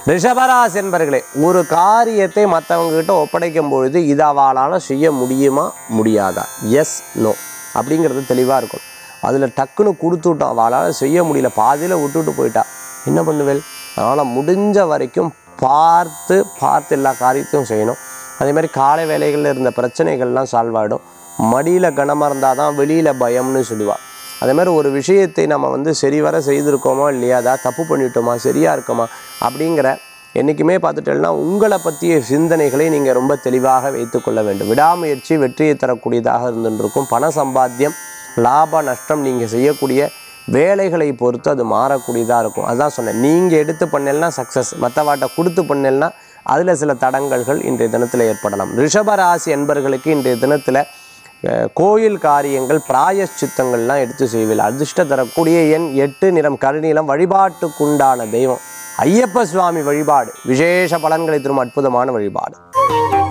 ரிஷபராசி என்பர்களே ஒரு காரியத்தை மற்றவங்க கிட்ட ஒப்படைக்கும் பொழுது இது அவளால் செய்ய முடியுமா முடியாதா எஸ் நோ அப்படிங்கிறது தெளிவாக இருக்கும் அதில் டக்குன்னு கொடுத்து விட்டோம் அவளால் செய்ய முடியல பாதியில் விட்டுட்டு போயிட்டா என்ன பண்ணுவேல் அதனால் முடிஞ்ச வரைக்கும் பார்த்து பார்த்து எல்லா காரியத்தையும் செய்யணும் அதே மாதிரி காலை வேலைகளில் இருந்த பிரச்சனைகள்லாம் சால்வ் ஆகிடும் மடியில் கனமாக இருந்தால் தான் வெளியில் பயம்னு சொல்லுவாள் அதே மாதிரி ஒரு விஷயத்தை நம்ம வந்து சரிவர செய்திருக்கோமா இல்லையா அதாவது தப்பு பண்ணிட்டோமா சரியாக இருக்கோமா அப்படிங்கிற என்றைக்குமே பார்த்துட்டேன்னா உங்களை பற்றிய சிந்தனைகளை நீங்கள் ரொம்ப தெளிவாக வைத்துக்கொள்ள வேண்டும் விடாமுயற்சி வெற்றியை தரக்கூடியதாக இருந்துருக்கும் பண சம்பாத்தியம் லாப நஷ்டம் நீங்கள் செய்யக்கூடிய வேலைகளை பொறுத்து அது மாறக்கூடியதாக இருக்கும் அதான் சொன்னேன் நீங்கள் எடுத்து பண்ணலனா சக்ஸஸ் மற்றவாட்ட கொடுத்து பண்ணலனா அதில் சில தடங்கல்கள் இன்றைய தினத்தில் ஏற்படலாம் ரிஷபராசி என்பர்களுக்கு இன்றைய தினத்தில் அஹ், கோயில் காரியங்கள் பிராயச்சித்தங்கள்லாம் எடுத்து செய்வீர்கள் அதிர்ஷ்டம் தரக்கூடிய எண் எட்டு நிறம் கருநீலம் வழிபாட்டுக்குண்டான தெய்வம் ஐயப்ப சுவாமி வழிபாடு விசேஷ பலன்களை தரும் அற்புதமான வழிபாடு